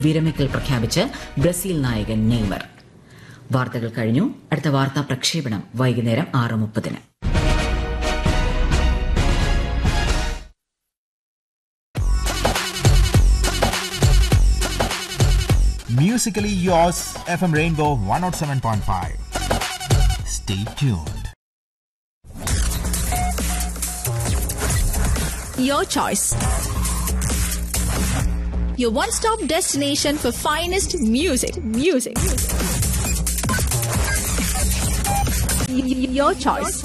വിരമിക്കൽ പ്രഖ്യാപിച്ച് ബ്രസീൽ നായകൻ നെയ്മർ വാർത്തകൾ കഴിഞ്ഞു അടുത്ത വാർത്താ പ്രക്ഷേപണം വൈകുന്നേരം ആറ് മുപ്പതിന് Musically yours, FM Rainbow 107.5. Stay tuned. Your choice. Your one-stop destination for finest music. Music. Y- y- Your choice.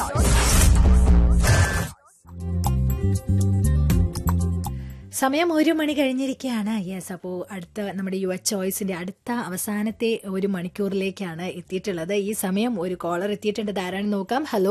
സമയം ഒരു മണി കഴിഞ്ഞിരിക്കുകയാണ് യെസ് അപ്പോൾ അടുത്ത നമ്മുടെ യുവ ചോയ്സിന്റെ അടുത്ത അവസാനത്തെ ഒരു മണിക്കൂറിലേക്കാണ് എത്തിയിട്ടുള്ളത് ഈ സമയം ഒരു കോളർ എത്തിയിട്ടുണ്ട് ഇതാരാണ് നോക്കാം ഹലോ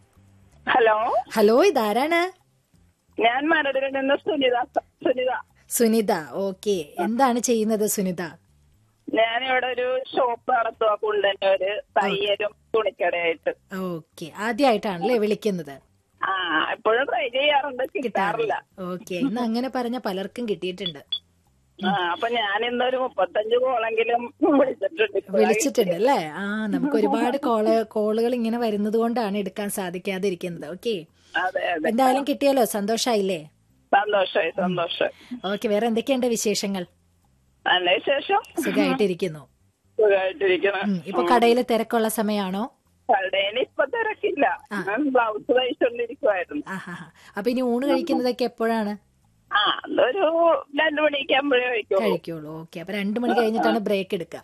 ഹലോ ഹലോ ഇതാരാണ് ഞാൻ മരടിൽ നിന്ന് സുനിത സുനിത സുനിത ഓക്കെ എന്താണ് ചെയ്യുന്നത് സുനിത ഞാൻ ഇവിടെ ഒരു ഷോപ്പ് നടത്തുക കുണ്ടന്നൂര് തയ്യലും തുണിക്കടയായിട്ട് ഓക്കെ ആദ്യമായിട്ടാണല്ലേ വിളിക്കുന്നത് ആ എപ്പോഴും ട്രൈ ചെയ്യാറുണ്ട് കിട്ടാറില്ല ഓക്കെ ഇന്ന് അങ്ങനെ പറഞ്ഞ പലർക്കും കിട്ടിയിട്ടുണ്ട് ആ അപ്പൊ ഞാൻ ഇന്നൊരു മുപ്പത്തഞ്ച് കോളെങ്കിലും വിളിച്ചിട്ടുണ്ട് ഇപ്പോഴാ വിളിച്ചിട്ടുണ്ട് അല്ലേ ആ നമുക്ക് ഒരുപാട് കോള് കോളുകൾ ഇങ്ങനെ വരുന്നത് കൊണ്ടാണ് എടുക്കാൻ സാധിക്കാതിരിക്കുന്നത് ഓക്കെ അതെ അതെ എന്തായാലും കിട്ടിയല്ലോ സന്തോഷായില്ലേ സന്തോഷമായി സന്തോഷമായി ഓക്കെ വേറെ എന്തൊക്കെയുണ്ട് വിശേഷങ്ങൾ നല്ല വിശേഷം സുഖമായിട്ടിരിക്കുന്നു സുഖമായിട്ടിരിക്കണം ഉം, ഇപ്പൊ കടയിൽ തിരക്കുള്ള സമയമാണോ കടയിൽ ഇപ്പൊ തിരക്കില്ല ഞാൻ ബ്ലൗസ് തയ്ച്ചോണ്ടിരിക്കുവായിരുന്നു ആഹാ അപ്പൊ ഇനി ഊണ് കഴിക്കുന്നതൊക്കെ എപ്പോഴാണ് ആ അതൊരു രണ്ടു മണിയൊക്കെ ആകുമ്പോഴേ കഴിക്കുള്ളൂ കഴിക്കുള്ളൂ ഓക്കെ അപ്പൊ രണ്ടു മണി കഴിഞ്ഞിട്ടാണ് ബ്രേക്ക് എടുക്കുക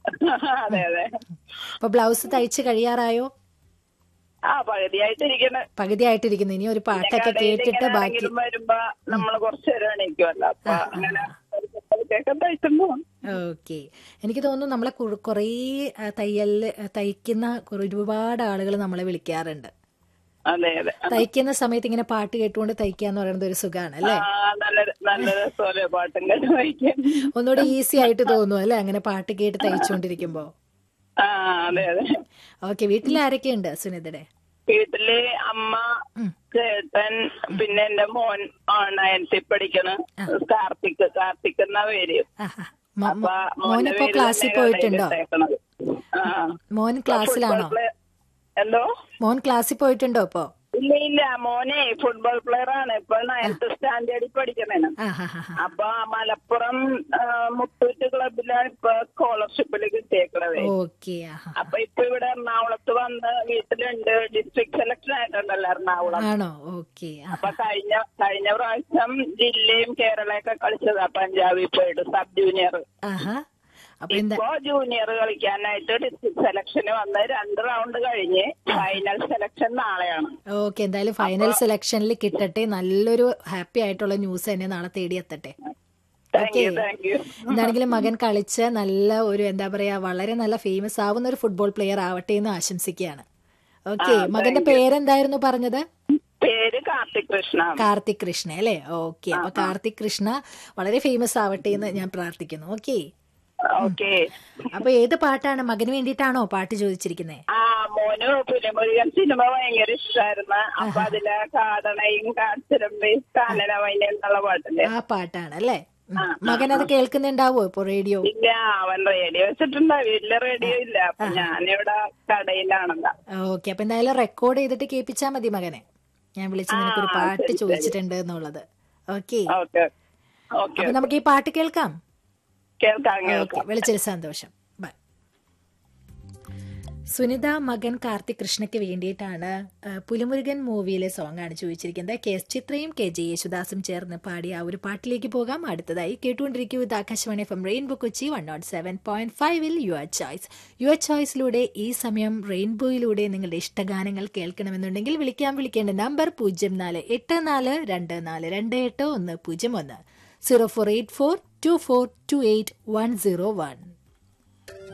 അതെ അതെ അപ്പൊ ബ്ലൗസ് തയ്ച്ച് കഴിയാറായോ ആ പകുതിയായിട്ടിരിക്കണ പകുതി ആയിട്ടിരിക്കുന്നു ഇനി ഒരു പാട്ടൊക്കെ കേട്ടിട്ട് ബാക്കി ആരെങ്കിലും വരുമ്പോ നമ്മൾ കുറച്ചു നേരം എണീക്കുമല്ലോ അപ്പൊ അങ്ങനെ കേൾക്കാൻ തയ്ച്ചുമ്പോ ഓക്കെ എനിക്ക് തോന്നുന്നു നമ്മളെ കു- കുറേ ആ, തയ്യലില് ആ, തയ്ക്കുന്ന കുറേ- ഒരുപാട് ആളുകൾ നമ്മളെ വിളിക്കാറുണ്ട് അതെ അതെ തയ്ക്കുന്ന സമയത്ത് ഇങ്ങനെ പാട്ട് കേട്ടുകൊണ്ട് തയ്ക്കുക എന്ന് പറയുന്നത് ഒരു സുഖമാണ് അല്ലേ ആ നല്ല നല്ല രസമല്ലേ പാട്ടും കേട്ട് തയ്ക്കാൻ ഒന്നുകൂടെ ഈസി ആയിട്ട് തോന്നും അല്ലേ അങ്ങനെ പാട്ട് കേട്ട് തയ്ച്ചുകൊണ്ടിരിക്കുമ്പോ ആ അതെ അതെ ഓക്കെ വീട്ടിൽ ആരൊക്കെയുണ്ട് സുനിതയുടെ വീട്ടില് അമ്മ ചേട്ടൻ പിന്നെ എന്റെ മോൻ നയൻത്തിൽ പഠിക്കണ കാർത്തിക് കാർത്തിക് എന്നാ പേര് ആഹാ. മോ- അപ്പൊ മോ- മോന്റെ മോനിപ്പോ പേര് ക്ലാസ്സിൽ തന്നെ പോയിട്ടുണ്ടോ കടയിൽ ഇട്ടേക്കണത്. ആ മോൻ ക്ലാസ്സിലാണോ ഫുട്ബോൾ പ്ലേ- എന്തോ മോൻ ക്ലാസ്സിൽ പോയിട്ടുണ്ടോ ഇപ്പോ ഇല്ല ഇല്ല മോനെ ഫുട്ബോൾ പ്ലെയർ ആണ് ഇപ്പൊ നയൻത്ത് സ്റ്റാൻഡേർഡിൽ പഠിക്കണേന് ആഹാ അപ്പൊ മലപ്പുറം ആ, മുത്തൂറ്റ് ക്ലബിലാണ് ഇപ്പൊ സ്കോളർഷിപ്പിൽ കിട്ടിയേക്കണത് ഓക്കെ ആഹാ അപ്പൊ ഇപ്പൊ ഇവിടെ എറണാകുളത്ത് വന്ന് വീട്ടിലുണ്ട് ഡിസ്ട്രിക്ട് സെലക്ഷൻ ആയിട്ടുണ്ടല്ലോ എറണാകുളം ആണോ ഓക്കെ അപ്പൊ കഴിഞ്ഞ കഴിഞ്ഞ പ്രാവശ്യം ജില്ലയും കേരളയൊക്കെ കളിച്ചതാ പഞ്ചാബിൽ പോയിട്ട് സബ് ജൂനിയർ ആഹാ അപ്പൊ എന്താ ഇപ്പൊ ജൂനിയർ കളിക്കാനായിട്ട് ഡിസ്ട്രിക്ട് സെലക്ഷന് വന്ന് രണ്ട് റൗണ്ട് കഴിഞ്ഞ് ഫൈനൽ സെലക്ഷൻ നാളെയാണ് ഓക്കെ എന്തായാലും ഫൈനൽ സെലക്ഷനിൽ കിട്ടട്ടെ നല്ലൊരു ഹാപ്പി ആയിട്ടുള്ള ന്യൂസ് തന്നെ നാളെ തേടിയെത്തട്ടെ താങ്ക് യു താങ്ക് യു എന്താണെങ്കിലും മകൻ കളിച്ച് നല്ല ഒരു എന്താ പറയാ വളരെ നല്ല ഫേമസ് ആവുന്ന ഒരു ഫുട്ബോൾ പ്ലെയർ ആവട്ടെ എന്ന് ആശംസിക്കുകയാണ് ഓക്കെ മകന്റെ പേരെന്തായിരുന്നു പറഞ്ഞത് പേര് കാർത്തിക് കൃഷ്ണ കാർത്തിക് കൃഷ്ണ അല്ലേ ഓക്കെ അപ്പൊ കാർത്തിക് കൃഷ്ണ വളരെ ഫേമസ് ആവട്ടെ എന്ന് ഞാൻ പ്രാർത്ഥിക്കുന്നു ഓക്കെ ഓക്കെ അപ്പൊ ഏത് പാട്ടാണ് മകന് വേണ്ടിയിട്ടാണോ പാട്ട് ചോദിച്ചിരിക്കുന്നത് ആ മോന് പുലിമുരുകൻ സിനിമ ഭയങ്കര ഇഷ്ടമായിരുന്നു അപ്പൊ അതിലെ കാതണയും കാച്ചിരമ്പി കാനനവൈന എന്നുള്ള പാട്ടില്ലേ ആ പാട്ടാണ് അല്ലേ ഉം. മകൻ അത് കേൾക്കുന്നുണ്ടാവോ ഇപ്പൊ റേഡിയോ ഇല്ല അവൻ റേഡിയോ വെച്ചിട്ടുണ്ടോ വീട്ടില് റേഡിയോ ഇല്ല അപ്പൊ ഞാനിവിടെ കടയിലാണല്ലോ ഓക്കെ അപ്പൊ എന്തായാലും റെക്കോർഡ് ചെയ്തിട്ട് കേൾപ്പിച്ചാ മതി മകനെ ഞാൻ വിളിച്ച് നിനക്കൊരു പാട്ട് ചോദിച്ചിട്ടുണ്ട് എന്നുള്ളത് ഓക്കെ ഓക്കെ ഓക്കെ അപ്പൊ നമുക്ക് ഈ പാട്ട് കേൾക്കാം കേൾക്കാം ഓക്കെ കേൾക്കാം വിളിച്ചതിൽ സന്തോഷം ബൈ സുനിത മകൻ കാർത്തിക് കൃഷ്ണയ്ക്ക് വേണ്ടിയിട്ടാണ് ആ, പുലിമുരുകൻ മൂവിയിലെ സോങ് ആണ് ചോദിച്ചിരിക്കുന്നത് കെ എസ് ചിത്രയും കെ ജെ യേശുദാസും ചേർന്ന് പാടിയ ആ ഒരു പാട്ടിലേക്ക് പോകാം അടുത്തതായി കേട്ടുകൊണ്ടിരിക്കൂ ഇത് Akashvani F M Rainbow Kochi one naught seven point ഫൈവിൽ യുവർ ചോയ്സ് യുവർ ചോയ്സിലൂടെ ഈ സമയം റെയിൻബോയിലൂടെ നിങ്ങളുടെ ഇഷ്ടഗാനങ്ങൾ കേൾക്കണമെന്നുണ്ടെങ്കിൽ വിളിക്കാൻ വിളിക്കേണ്ട നമ്പർ പൂജ്യം നാല് എട്ട് നാല് രണ്ട് നാല് രണ്ട് എട്ട് ഒന്ന് പൂജ്യം ഒന്ന് zero four eight four two four two eight one zero one